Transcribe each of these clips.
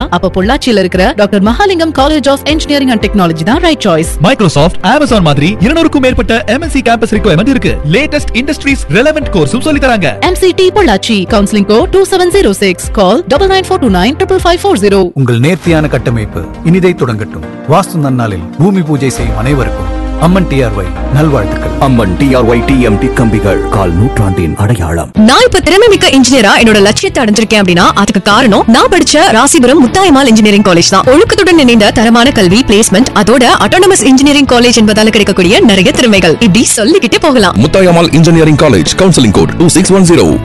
அப்ப பொள்ளாச்சியில இருக்கிற doctor Mahalingam college of engineering and technology தான் ரைட் சாய்ஸ் மைக்ரோசாஃப்ட் அமேசான் மாதிரி இருநூறுக்கும் மேற்பட்ட எம்என்சி கேம்பஸ் ரிக்வயர்மெண்ட் இருக்கு லேட்டஸ்ட் இண்டஸ்ட்ரீஸ் ரெலவென்ட் கோர்ஸும் சொல்லி தராங்க MCT பொள்ளாச்சி கவுன்சிலிங் கோ two seven zero six call double nine four two nine triple five four zero உங்கள் நேர்த்தியான கட்டமைப்பு இனிதை தொடங்கட்டும் வாஸ்து நன்னாளில் பூமி பூஜை செய்யும் அனைவருக்கும் அம்மன் டிஆர்ஒய் நல்வாழ்த்துக்கள் அம்மன் டிஆர்ஒய் டிஎம்டி கம்பிகள் கால் நூற்றாண்டின் அடையாளம் நான் இப்ப திறமை மிக்க இன்ஜினியரா என்னோட லட்சியத்தை அடைஞ்சிருக்கேன் அப்படின்னா அதுக்கு காரணம் நான் படிச்ச ராசிபுரம் முத்தாயமால் இன்ஜினியரிங் காலேஜ் தான் ஒழுக்கத்துடன் இணைந்த தரமான கல்வி பிளேஸ்மெண்ட் அதோட அட்டானமஸ் இன்ஜினியரிங் காலேஜ் என்பதால கிடைக்கக்கூடிய நிறைய திறமைகள் இப்படி சொல்லிக்கிட்டே போகலாம் Muthayammal engineering college counselling code two six one zero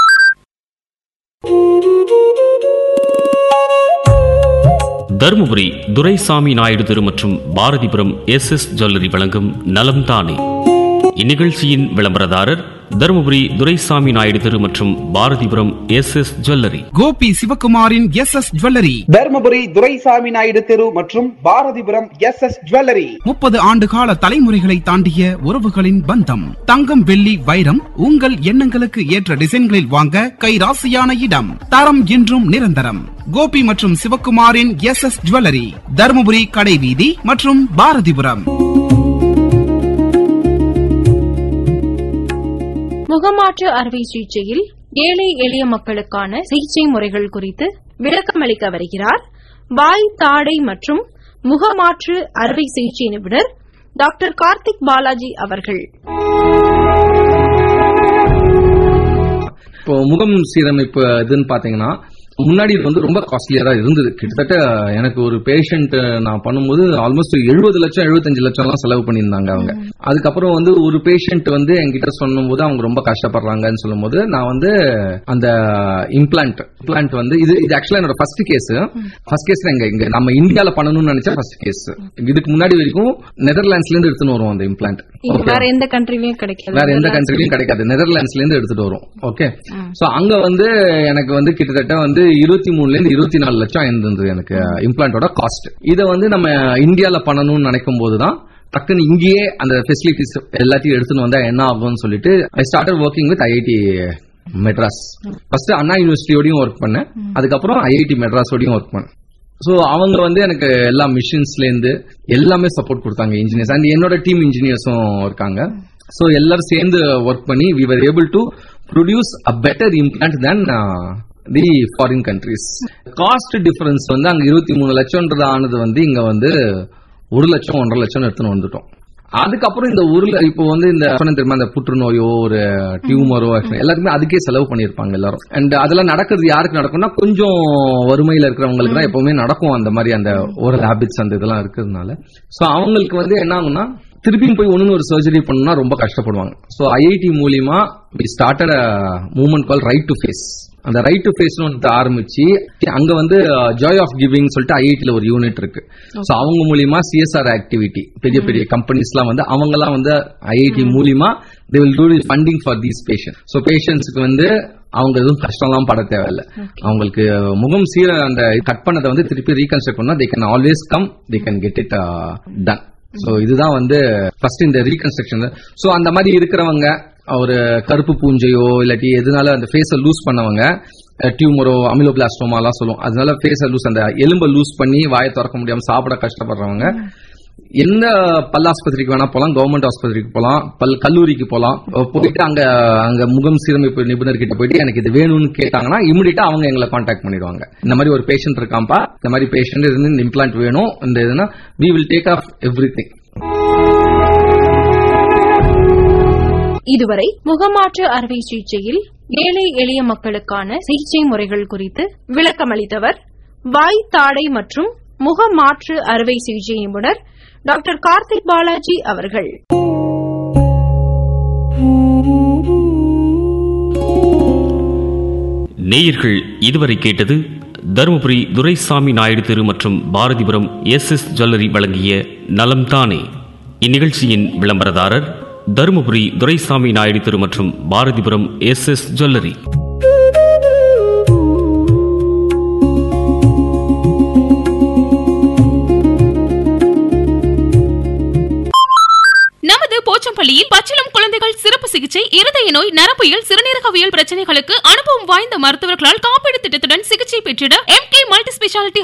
Dharmapuri Duraisamy Naidu தெரு மற்றும் பாரதிபுரம் எஸ் எஸ் ஜுவல்லரி வழங்கும் நலம் தானே இந்நிகழ்ச்சியின் விளம்பரதாரர் தருமபுரி துரைசாமி நாயுடு தெரு மற்றும் Bharathipuram S S jewellery Gopi சிவகுமாரின் S S jewellery Dharmapuri Duraisamy Naidu தெரு மற்றும் பாரதிபுரம் எஸ் எஸ் ஜுவல்லரி முப்பது ஆண்டு கால தலைமுறைகளை தாண்டிய உறவுகளின் பந்தம் தங்கம் வெள்ளி வைரம் உங்கள் எண்ணங்களுக்கு ஏற்ற டிசைன்களில் வாங்க கைராசியான இடம் தரம் என்றும் நிரந்தரம் கோபி மற்றும் சிவகுமாரின் எஸ் எஸ் ஜுவல்லரி தர்மபுரி கடைவீதி மற்றும் பாரதிபுரம் முகமாற்று அறுவை சிகிச்சையில் ஏழை எளிய மக்களுக்கான சிகிச்சை முறைகள் குறித்து விளக்கமளிக்க வருகிறார் வாய் தாடை மற்றும் முகமாற்று அறுவை சிகிச்சை நிபுணர் டாக்டர் கார்த்திக் பாலாஜி அவர்கள் இப்போ முகம் சீரமைப்பு இதுன்னு பாத்தீங்கன்னா முன்னாடி இது வந்து ரொம்ப காஸ்ட்லியா தான் இருந்தது கிட்டத்தட்ட எனக்கு ஒரு பேஷண்ட் நான் பண்ணும்போது ஆல்மோஸ்ட் எழுபது லட்சம் எழுபத்தஞ்சு லட்சம் எல்லாம் செலவு பண்ணியிருந்தாங்க அவங்க அதுக்கப்புறம் வந்து ஒரு பேஷண்ட் வந்து என்கிட்ட சொல்லும்போது அவங்க ரொம்ப கஷ்டப்படுறாங்கன்னு சொல்லும்போது நான் வந்து அந்த இம்ப்ளான்ட் இம்ப்ளான்ட் வந்து இது இது ஆக்சுவலா என்னோட ஃபர்ஸ்ட் கேஸ் ஃபர்ஸ்ட் கேஸ் எங்க இங்க நம்ம இந்தியால பண்ணணும்னு நினைச்சா ஃபர்ஸ்ட் கேஸ் இதுக்கு முன்னாடி வரைக்கும் நெதர்லாண்ட்ஸ்ல இருந்து எடுத்துன்னு வருவோம் அந்த இம்ப்ளான்ட் இங்க வேற எந்த கண்ட்ரிலயும் கிடைக்கல வேற எந்த கண்ட்ரிலயும் கிடைக்காது நெதர்லாண்ட்ஸ்ல இருந்து எடுத்துட்டு வரும் ஓகே சோ அங்க வந்து எனக்கு வந்து கிட்டத்தட்ட வந்து இருபத்தி மூணுல இருந்து இருபத்தி நாலு லட்சம் இருந்தது எனக்கு இம்ப்ளான்ட்டோட காஸ்ட் இதை வந்து நம்ம இந்தியால பண்ணணும்னு நினைக்கும் போதுதான் டக்குன்னு இங்கேயே அந்த ஃபெசிலிட்டிஸ் எல்லாத்தையும் எடுத்துன்னு வந்தா என்ன ஆகும்னு சொல்லிட்டு I started working with IIT Madras first Anna யூனிவர்சிட்டியோடயும் ஒர்க் பண்ணேன் அதுக்கப்புறம் ஐஐடி மெட்ராஸோடயும் ஒர்க் பண்ணேன் சோ அவங்க வந்து எனக்கு எல்லா மிஷின்ஸ்ல இருந்து எல்லாமே சப்போர்ட் கொடுத்தாங்க இன்ஜினியர்ஸ் அண்ட் என்னோட டீம் இன்ஜினியர்ஸும் இருக்காங்க சோ எல்லாரும் சேர்ந்து ஒர்க் பண்ணி we were able to produce a better implant than the foreign countries cost difference வந்து அங்க இருபத்தி மூணு லட்சம்ன்றது ஆனது வந்து இங்க வந்து ஒரு லட்சம் ஒன்றரை லட்சம் எடுத்துன்னு வந்துட்டோம் அதுக்கப்புறம் இந்த ஒரு ல- இப்போ வந்து இந்த சொன்னேன் தெரியுமா இந்த புற்றுநோயோ ஒரு டியூமரோ எல்லாருமே அதுக்கே செலவு பண்ணியிருப்பாங்க எல்லாரும் அண்ட் அதெல்லாம் நடக்கிறது யாருக்கு நடக்கும்னா கொஞ்சம் வறுமையில இருக்கிறவங்களுக்கு தான் எப்பவுமே நடக்கும் அந்த மாதிரி அந்த ஒரு ஹேபிட்ஸ் அந்த இதெல்லாம் இருக்கிறதுனால சோ அவங்களுக்கு வந்து என்ன ஆகும்னா திருப்பியும் போய் ஒண்ணு ஒரு சர்ஜரி பண்ணணும்னா ரொம்ப கஷ்டப்படுவாங்க சோ ஐஐடி மூலியமா we started movement call right to face அந்த ரைட் டு ஃபேஸ் ஒன்று ஆரம்பிச்சு அங்க வந்து ஜாய் ஆஃப் கிவிங் சொல்லிட்டு ஐஐடில ஒரு யூனிட் இருக்கு சோ அவங்க மூலியமா சிஎஸ்ஆர் ஆக்டிவிட்டி பெரிய பெரிய கம்பெனிஸ்லாம் வந்து அவங்கலாம் வந்து ஐஐடி மூலியமா they will do funding for these patient so பேஷண்ட்ஸ்க்கு வந்து அவங்க எதுவும் கஷ்டம்லாம் பட தேவையில்ல அவங்களுக்கு முகம் சீர அந்த கட் பண்ணதை வந்து திருப்பி ரீகன்ஸ்ட்ரக்ட் பண்ணா they can always come they can get it done so இதுதான் வந்து ஃபர்ஸ்ட் இந்த ரீகன்ஸ்ட்ரக்ஷன் சோ அந்த மாதிரி இருக்கிறவங்க ஒரு கருப்பு பூஞ்சையோ இல்லாட்டி எதனால அந்த ஃபேஸை லூஸ் பண்ணவங்க டியூமரோ அமிலோபிளாஸ்டோமா எல்லாம் சொல்லுவோம் அதனால ஃபேஸை லூஸ் அந்த எலும்பை லூஸ் பண்ணி வாயை திறக்க முடியாம சாப்பிட கஷ்டப்படுறவங்க எந்த பல் ஆஸ்பத்திரிக்கு வேணா போலாம் கவர்மெண்ட் ஆஸ்பத்திரிக்கு போலாம் பல் கல்லூரிக்கு போலாம் போயிட்டு அங்க அங்க முகம் சீரமைப்பு நிபுணர் கிட்ட போயிட்டு எனக்கு இது வேணும்னு கேட்டாங்கன்னா இமிடியா அவங்க எங்களை காண்டாக்ட் பண்ணிடுவாங்க இந்த மாதிரி ஒரு பேஷண்ட் இருக்காம்பா இந்த மாதிரி பேஷண்ட் இருந்து இந்த இம்ப்ளான்ட் வேணும் இந்த இதுனா we will take of everything இதுவரை முகமாற்று அறுவை சிகிச்சையில் ஏழை எளிய மக்களுக்கான சிகிச்சை முறைகள் குறித்து விளக்கமளித்தவர் வாய் தாடை மற்றும் முகமாற்று அறுவை சிகிச்சை நிபுணர் டாக்டர் கார்த்திக் பாலாஜி அவர்கள் நேயர்கள் இதுவரை கேட்டது தருமபுரி துரைசாமி நாயுடு தெரு மற்றும் பாரதிபுரம் எஸ் எஸ் ஜுவல்லரி வழங்கிய நலம் தானே இந்நிகழ்ச்சியின் விளம்பரதாரர் தருமபுரி துரைசாமி நாயுடு தெரு மற்றும் பாரதிபுரம் எஸ் எஸ் ஜுவல்லரி நமது போச்சம்பள்ளியில் பச்சிளம் குழந்தைகள் சிறப்பு சிகிச்சை இருதய நோய் நரம்பியல் சிறுநீரகவியல் பிரச்சனைகளுக்கு அனுபவம் வாய்ந்த மருத்துவர்களால் காப்பீடு திட்டத்துடன் சிகிச்சை பெற்றிட எம் கே மல்டி ஸ்பெஷாலிட்டி